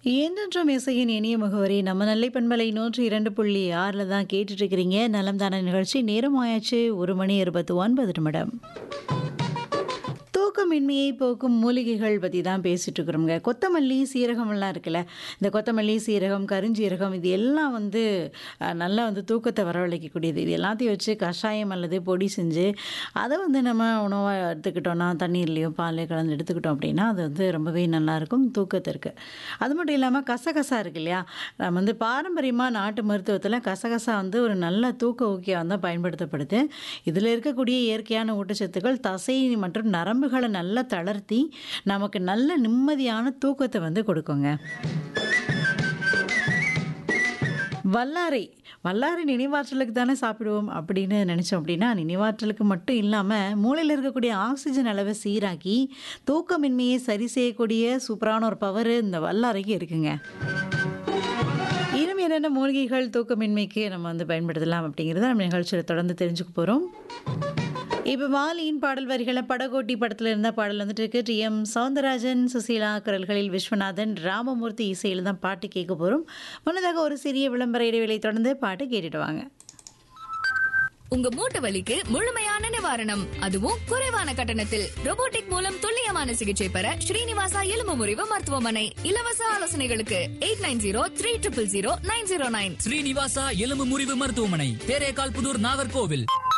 என்றென்றும் இசையின் இனிய முகவரி நம்ம நெல்லை பண்பலை நூற்றி இரண்டு புள்ளி ஆறில் தான் கேட்டுட்டு இருக்கிறீங்க நலம் தான நிகழ்ச்சி நேரம் ஆயாச்சு ஒரு மணி இருபத்தி ஒன்பது நிமிடம் தூக்கமின்மையை போக்கும் மூலிகைகள் பற்றி தான் பேசிகிட்டு இருக்கிறோங்க கொத்தமல்லி சீரகம்லாம் இருக்குல்ல இந்த கொத்தமல்லி சீரகம் கருஞ்சீரகம் இது எல்லாம் வந்து அஹ், நல்லா வந்து தூக்கத்தை வரவழைக்கக்கூடியது இது எல்லாத்தையும் வச்சு கஷாயம் அல்லது பொடி செஞ்சு அதை வந்து நம்ம உணவாக எடுத்துக்கிட்டோம்னா தண்ணீர்லேயோ பால்லையோ கலந்து எடுத்துக்கிட்டோம் அப்படின்னா அது வந்து ரொம்பவே நல்லாயிருக்கும் தூக்கத்திற்கு அது மட்டும் இல்லாமல் கசகசா இருக்கு இல்லையா நம்ம வந்து பாரம்பரியமாக நாட்டு மருத்துவத்தில் கசகசா வந்து ஒரு நல்ல தூக்க ஊக்கியாக வந்து பயன்படுத்தப்படுது இதில் இருக்கக்கூடிய இயற்கையான ஊட்டச்சத்துக்கள் தசை மற்றும் நரம்புகளை நல்லா தளர்த்தி நமக்கு நல்ல நிம்மதியான தூக்கத்தை வந்து கொடுக்குங்க வல்லாரை வல்லாரை நினைவாற்றலுக்கு தானே சாப்பிடுவோம் அப்படின்னு நினச்சோம் அப்படின்னா நினைவாற்றலுக்கு மட்டும் இல்லாமல் மூளையில் இருக்கக்கூடிய ஆக்சிஜன் அளவை சீராக்கி தூக்கமின்மையை சரி செய்யக்கூடிய சூப்பரான ஒரு பவர் இந்த வல்லாரைக்கு இருக்குங்க இன்னும் என்னென்ன மூலிகைகள் தூக்கமின்மைக்கு நம்ம வந்து பயன்படுத்தலாம் அப்படிங்கிறத நம்ம நிகழ்ச்சியில் தொடர்ந்து தெரிஞ்சுக்க போகிறோம் இப்போ வாலியின் பாடல் வரிகளை படகோட்டி படத்தில் இருந்த பாடல் வந்துட்டு இருக்கு டி எம் சவுந்தரராஜன் சுசீலா குரல்களில் விஸ்வநாதன் ராமமூர்த்தி இசையில் தான் பாட்டு கேட்க போகிறோம் முன்னதாக ஒரு சிறிய விளம்பர இடைவேளை தொடர்ந்து பாட்டு கேட்டுட்டு வாங்க உங்க மூட்டு வலிக்கு முழுமையான நிவாரணம் அதுவும் குறைவான கட்டணத்தில் robotic மூலம் துல்லியமான சிகிச்சை பெற ஸ்ரீனிவாசா எலும்பு முறிவு மருத்துவமனை இலவச ஆலோசனைகளுக்கு eight nine zero three triple zero nine zero nine Srinivasa எலும்பு முறிவு மருத்துவமனை தேரேகால் புதூர் நாகர்கோவில்